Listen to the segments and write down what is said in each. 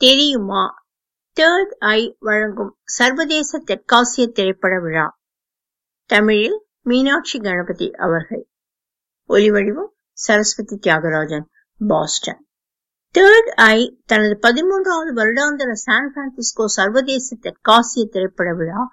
தெரியுமா தேர்ட் ஐ வழங்கும் சர்வதேச தெற்காசிய திரைப்பட விழா தமிழில் மீனாட்சி கணபதி அவர்கள் ஒலிவடிவம் Saraswathi Thiagarajan Boston third I தனது பதிமூன்றாவது வருடாந்திர சான் பிரான்சிஸ்கோ சர்வதேச தெற்காசிய திரைப்பட விழா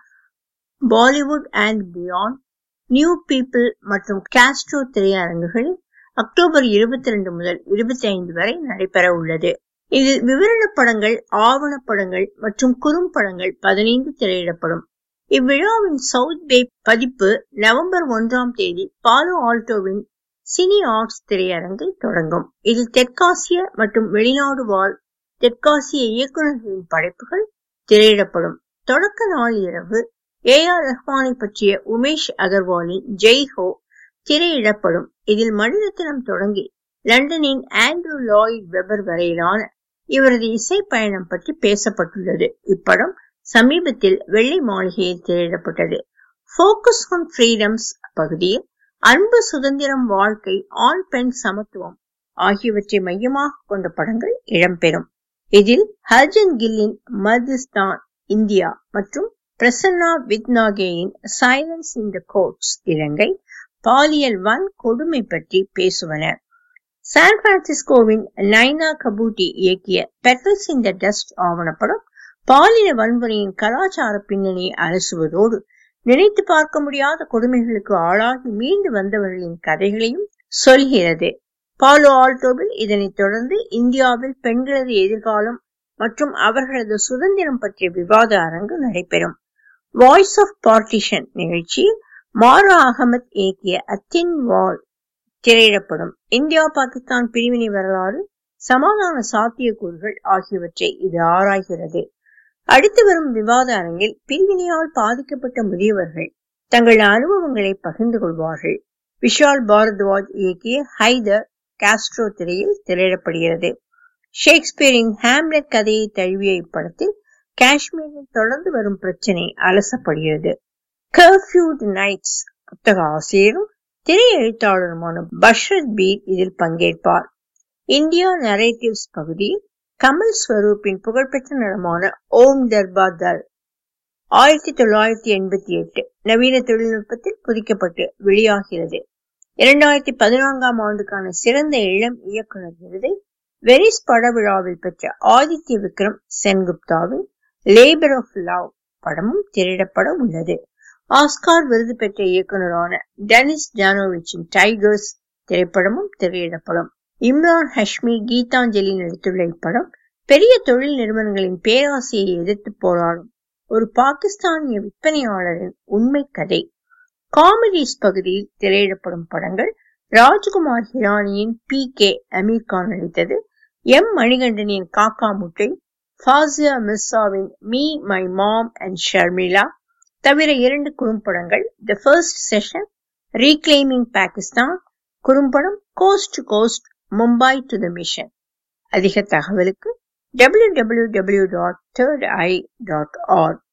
Bollywood and beyond new people மற்றும் காஸ்ட்ரோ திரையரங்குகளில் அக்டோபர் இருபத்தி ரெண்டு முதல் இருபத்தி ஐந்து வரை நடைபெற உள்ளது இதில் விவரண படங்கள் ஆவணப்படங்கள் மற்றும் குறும்படங்கள் பதினைந்து திரையிடப்படும் இவ்விழாவின் சவுத் பே பதிப்பு நவம்பர் ஒன்றாம் தேதி பாலோ ஆல்டோவின் சினி ஆர்ட்ஸ் திரையரங்கில் தொடங்கும் இதில் தெற்காசிய மற்றும் வெளிநாடு வாழ் தெற்காசிய இயக்குநர்களின் படைப்புகள் திரையிடப்படும் தொடக்க நாள் இரவு ஏ ஆர் ரஹ்மானை பற்றிய உமேஷ் அகர்வாலின் ஜெய் ஹோ திரையிடப்படும் இதில் மணிரத்னம் தொடங்கி லண்டனின் ஆண்ட்ரூ லாய்ட் வெபர் வரையிலான இவரது இசை பயணம் பற்றி பேசப்பட்டுள்ளது இப்படம் சமீபத்தில் வெள்ளை மாளிகையில் திரையிடப்பட்டது போக்கஸ் ஆன் ஃப்ரீடம்ஸ் பகுதியில் அன்பு சுதந்திரம் வாழ்க்கை ஆண் பெண் சமத்துவம் ஆகியவற்றை மையமாக கொண்ட படங்கள் இடம்பெறும் இதில் ஹர்ஜன் கில்லின் மர்திஸ்தான் இந்தியா மற்றும் பிரசன்னா வித்நாகேயின் சைலன்ஸ் இன் த கோர்ட்ஸ் இலங்கை பாலியல் வன் கொடுமை பற்றி பேசுவன சான் பிரான்சிஸ்கோவின் நைனா கபூட்டி இயக்கிய பெட்டல்ஸ் இன் த டஸ்ட் ஆவணப்படம் பாலின வன்முறையின் கலாச்சார பின்னணியை அலசுவதோடு நினைத்து பார்க்க முடியாத கொடுமைகளுக்கு ஆளாகி மீண்டு வந்தவர்களின் கதைகளையும் சொல்கிறது பாலோ ஆல்டோவில் இதனைத் தொடர்ந்து இந்தியாவில் பெண்களது எதிர்காலம் மற்றும் அவர்களது சுதந்திரம் பற்றிய விவாத அரங்கு நடைபெறும் வாய்ஸ் ஆஃப் பார்ட்டிஷன் நிகழ்ச்சியில் மாரா அகமத் இயக்கிய அத்தின் வால் திரையிடப்படும் இந்தியா பாகிஸ்தான் பிரிவினை வரலாறு சமாதான சாத்தியக்கூறுகள் ஆகியவற்றை இது ஆராய்கிறது அடுத்து வரும் விவாத அரங்கில் பிரிவினையால் பாதிக்கப்பட்ட முதியவர்கள் தங்கள் அனுபவங்களை பகிர்ந்து கொள்வார்கள் விஷால் பாரத்வாஜ் இயக்கிய ஹைதர் காஸ்ட்ரோ திரையில் திரையிடப்படுகிறது ஷேக்ஸ்பியரின் ஹேம்லெட் கதையை தழுவிய இப்படத்தில் காஷ்மீரில் தொடர்ந்து வரும் பிரச்சனை அலசப்படுகிறது கர்ஃபியூட் நைட்ஸ் புத்தக ஆசிரியரும் திரை எழுத்தாளருமான பஷ்ரத் பீர் இதில் பங்கேற்பார் இந்தியா நரேட்டிவ்ஸ் பகுதியில் கமல் ஸ்வரூப்பின் புகழ்பெற்ற நடமான ஓம் தர்பார் தர் ஆயிரத்தி தொள்ளாயிரத்தி எண்பத்தி எட்டு நவீன தொழில்நுட்பத்தில் புதிக்கப்பட்டு வெளியாகிறது இரண்டாயிரத்தி பதினான்காம் ஆண்டுக்கான சிறந்த இளம் இயக்குனர் விருதை வெனிஸ் பட விழாவில் பெற்ற ஆதித்ய விக்ரம் சென்குப்தாவின் லேபர் ஆஃப் லவ் படமும் திரையிடப்பட உள்ளது ஆஸ்கார் விருது பெற்ற இயக்குனரான டெனிஸ் ஜானோவிச்சின் டைகர்ஸ் திரைப்படமும் திரையிடப்படும் இம்ரான் ஹஷ்மி கீதாஞ்சலி நடித்துள்ள இப்படம் பெரிய தொழில் நிறுவனங்களின் பேராசையை எதிர்த்து போராடும் ஒரு பாகிஸ்தானிய விற்பனையாளரின் உண்மை கதை காமெடிஸ் பகுதியில் திரையிடப்படும் படங்கள் ராஜ்குமார் ஹிரானியின் பி கே அமீர் கான் நடித்தது எம் மணிகண்டனின் காக்கா முட்டை ஃபாசியா மிர்சாவின் me my mom and Sharmila தவிர இரண்டு குறும்படங்கள் the first session reclaiming Pakistan குறும்படம் ghost to ghost Mumbai to the mission அதிக தகவலுக்கு W W W dot third I dot arc